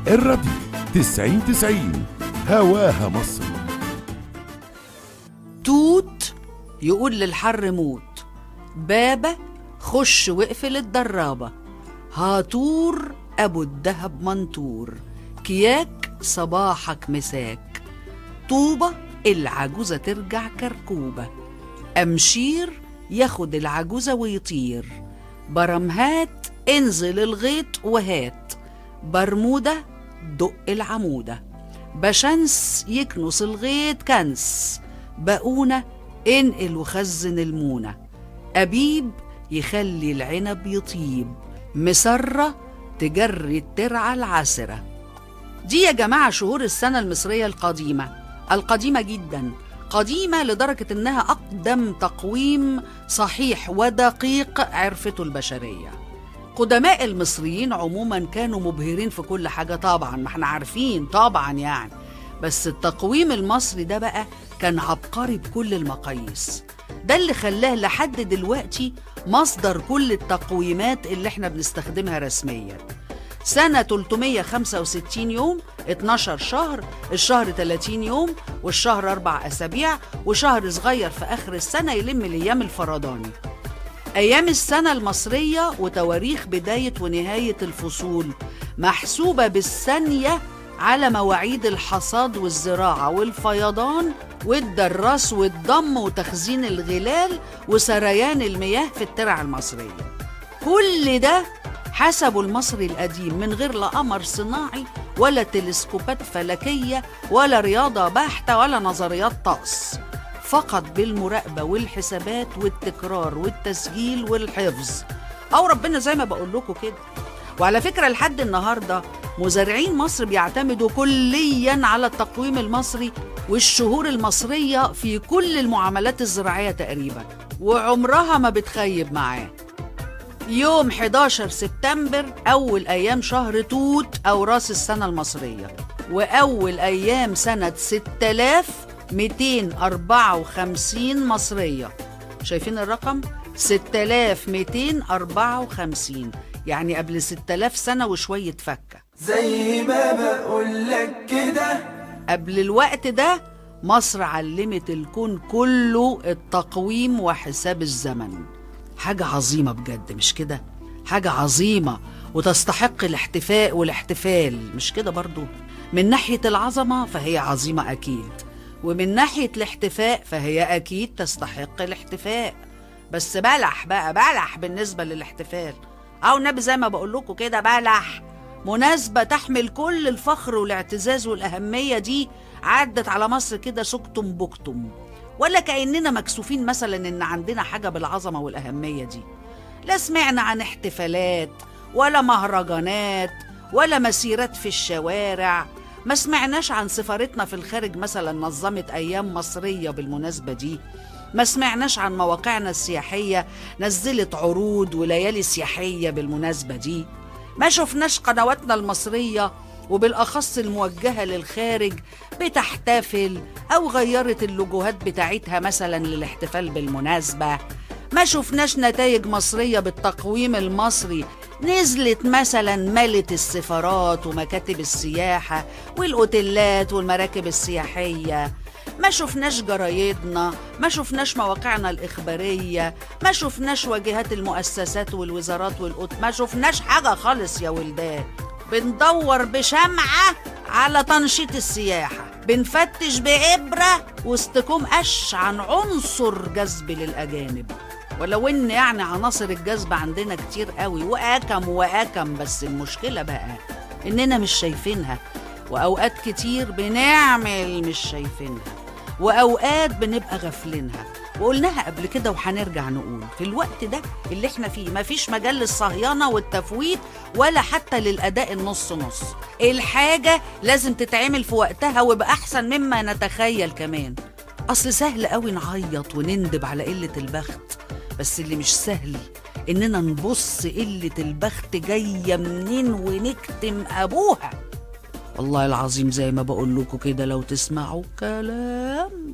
الراديو تسعين تسعين هواها مصر توت يقول للحر موت بابا خش واقفل الدرابة هاتور أبو الدهب منطور كياك صباحك مساك طوبة العجوزة ترجع كركوبة أمشير ياخد العجوزة ويطير برمهات انزل الغيط وهات برمودة دق العمودة بشنس يكنس الغيط كنس بقونة انقل وخزن المونة أبيب يخلي العنب يطيب مسرة تجري الترعة العسرة دي يا جماعة شهور السنة المصرية القديمة القديمة جدا قديمة لدرجة إنها أقدم تقويم صحيح ودقيق عرفته البشرية قدماء المصريين عموما كانوا مبهرين في كل حاجة طبعا ما احنا عارفين طبعا يعني بس التقويم المصري ده بقى كان عبقري بكل المقاييس ده اللي خلاه لحد دلوقتي مصدر كل التقويمات اللي احنا بنستخدمها رسميا سنة 365 يوم 12 شهر الشهر 30 يوم والشهر أربع أسابيع وشهر صغير في آخر السنة يلم الأيام الفرداني أيام السنة المصرية وتواريخ بداية ونهاية الفصول محسوبة بالثانية على مواعيد الحصاد والزراعة والفيضان والدراس والضم وتخزين الغلال وسريان المياه في الترع المصرية كل ده حسبه المصري القديم من غير لا قمر صناعي ولا تلسكوبات فلكية ولا رياضة بحتة ولا نظريات طقس فقط بالمراقبة والحسابات والتكرار والتسجيل والحفظ أو ربنا زي ما بقول لكم كده وعلى فكرة لحد النهاردة مزارعين مصر بيعتمدوا كليا على التقويم المصري والشهور المصرية في كل المعاملات الزراعية تقريبا وعمرها ما بتخيب معاه يوم 11 سبتمبر أول أيام شهر توت أو راس السنة المصرية وأول أيام سنة 6254 مصرية شايفين الرقم؟ 6254 يعني قبل 6000 سنة وشوية فكة زي ما بقولك كده قبل الوقت ده مصر علمت الكون كله التقويم وحساب الزمن حاجة عظيمة بجد مش كده حاجة عظيمة وتستحق الاحتفاء والاحتفال مش كده برضو من ناحية العظمة فهي عظيمة أكيد ومن ناحية الاحتفاء فهي أكيد تستحق الاحتفاء بس بلح بقى بلح بالنسبة للاحتفال أو النبي زي ما بقول لكم كده بلح مناسبة تحمل كل الفخر والاعتزاز والأهمية دي عدت على مصر كده سكتم بكتم ولا كأننا مكسوفين مثلا إن عندنا حاجة بالعظمة والأهمية دي لا سمعنا عن احتفالات ولا مهرجانات ولا مسيرات في الشوارع ما سمعناش عن سفارتنا في الخارج مثلا نظمت أيام مصرية بالمناسبة دي ما سمعناش عن مواقعنا السياحية نزلت عروض وليالي سياحية بالمناسبة دي ما شفناش قنواتنا المصرية وبالأخص الموجهة للخارج بتحتفل أو غيرت اللوجوهات بتاعتها مثلا للاحتفال بالمناسبة ما شفناش نتائج مصرية بالتقويم المصري نزلت مثلا ملت السفارات ومكاتب السياحة والأوتيلات والمراكب السياحية ما شفناش جرايدنا ما شفناش مواقعنا الإخبارية ما شفناش واجهات المؤسسات والوزارات والقط ما شفناش حاجة خالص يا ولدان بندور بشمعة على تنشيط السياحة بنفتش بإبرة وسطكم قش عن عنصر جذب للأجانب ولو ان يعني عناصر الجذب عندنا كتير قوي واكم واكم بس المشكله بقى اننا مش شايفينها واوقات كتير بنعمل مش شايفينها واوقات بنبقى غافلينها وقلناها قبل كده وهنرجع نقول في الوقت ده اللي احنا فيه مفيش مجال للصهيانه والتفويت ولا حتى للاداء النص نص الحاجه لازم تتعمل في وقتها وباحسن مما نتخيل كمان اصل سهل قوي نعيط ونندب على قله البخت بس اللي مش سهل اننا نبص قله البخت جايه منين ونكتم ابوها والله العظيم زي ما بقول لكم كده لو تسمعوا كلام